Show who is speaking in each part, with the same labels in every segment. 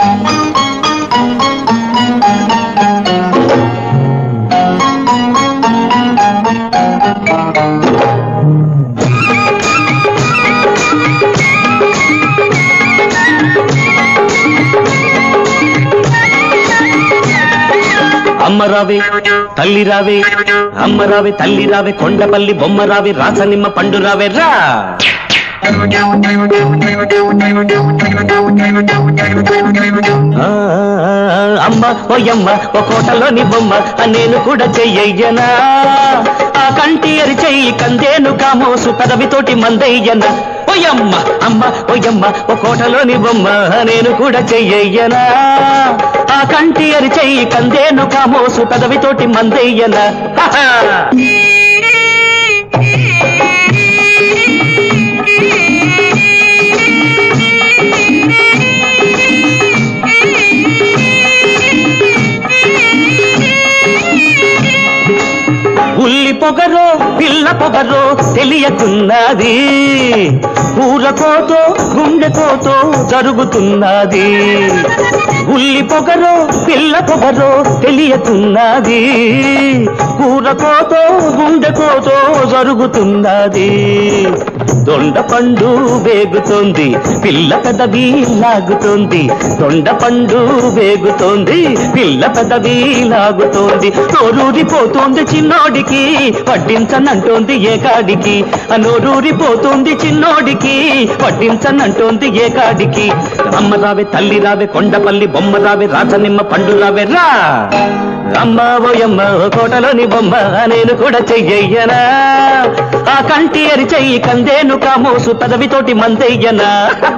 Speaker 1: అమ్మ రావే తల్లి రావే అమ్మ రావే తల్లి రావే కొండపల్లి బొమ్మ రావే రాసనిమ్మ పండు రావే రా ఆ, అమ్మ ఓయమ్మ ఓ కోటలోని బొమ్మ ఆ నేను కూడా చెయ్యయ్యనా ఆ కంటి అరి చెయ్యి కందేను కామోసు పెదవితోటి మందయ్యనా ఓయమ్మ అమ్మ ఓయమ్మ ఓ కోటలోని బొమ్మ ఆ నేను కూడా చెయ్యయ్యనా ఆ కంటి అరి చెయ్యి కందేను కామోసు పెదవితోటి మందయ్యనా హహ. ఉల్లి పొగరో పిల్ల పొగరో తెలియకున్నది ఊరకోతో గుండెకోతో జరుగుతున్నది ఉల్లి పొగరో పిల్ల పొగరో తెలియకున్నది కూరకోతో గుండెకోతో జరుగుతున్నది దొండ పండు వేగుతోంది పిల్ల పెదవి లాగుతోంది దొండ పండు వేగుతోంది పిల్ల పెదవి లాగుతోంది నోరూరిపోతోంది చిన్నోడికి పట్టించనంటోంది ఏకాడికి ఆ నోరూరిపోతుంది చిన్నోడికి పట్టించనంటోంది ఏకాడికి అమ్మ రావే తల్లి రావే కొండపల్లి బొమ్మ రావే రాజనిమ్మ పండు రావే రా అమ్మ ఓయమ్మ ఓ కోటలోని బొమ్మ నేను కూడా చెయ్యయ్యనా ఆ కంటి అరి చెయ్యి కందేను కామోసు పదవితోటి మందయ్యనా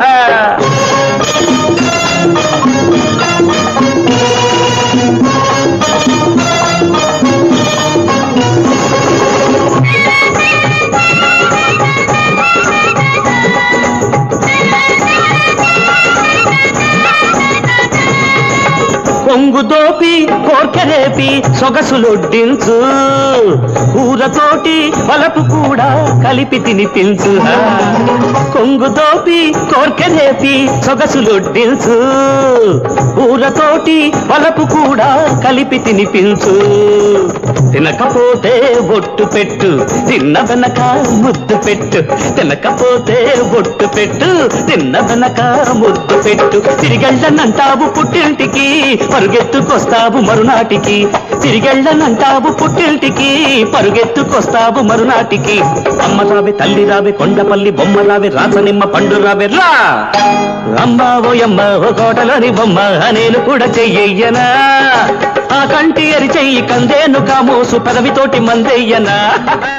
Speaker 1: కొంగు దోపి కోర్కెరేపి సొగసులొడ్డించు ఊరతోటి వలపు కూడా కలిపి తినిపించు కొంగు దోపి కోర్కెరేపి సొగసులొడ్డించు ఊరతోటి వలపు కూడా కలిపి తినిపించు తినకపోతే బొట్టు పెట్టు తిన్న వెనక ముద్దు పెట్టు తినకపోతే బొట్టు పెట్టు తిన్న వెనక ముద్దు పెట్టు తిరిగెళ్ళనంటావు పుట్టింటికి పరుగెత్తుకొస్తావు మరునాటికి తిరిగెళ్ళనంటావు పుట్టింటికి పరుగెత్తుకొస్తావు మరునాటికి అమ్మ రావే తల్లి రావే కొండపల్లి బొమ్మ రావే రాసనిమ్మ పండు రావే రా అమ్మ ఓయమ్మ ఓ కోటలోని బొమ్మ నేను కూడా చెయ్యయ్యనా ఆ కంటి అరి చెయ్యి కందేను కామోసు పదవితోటి మందయ్యనా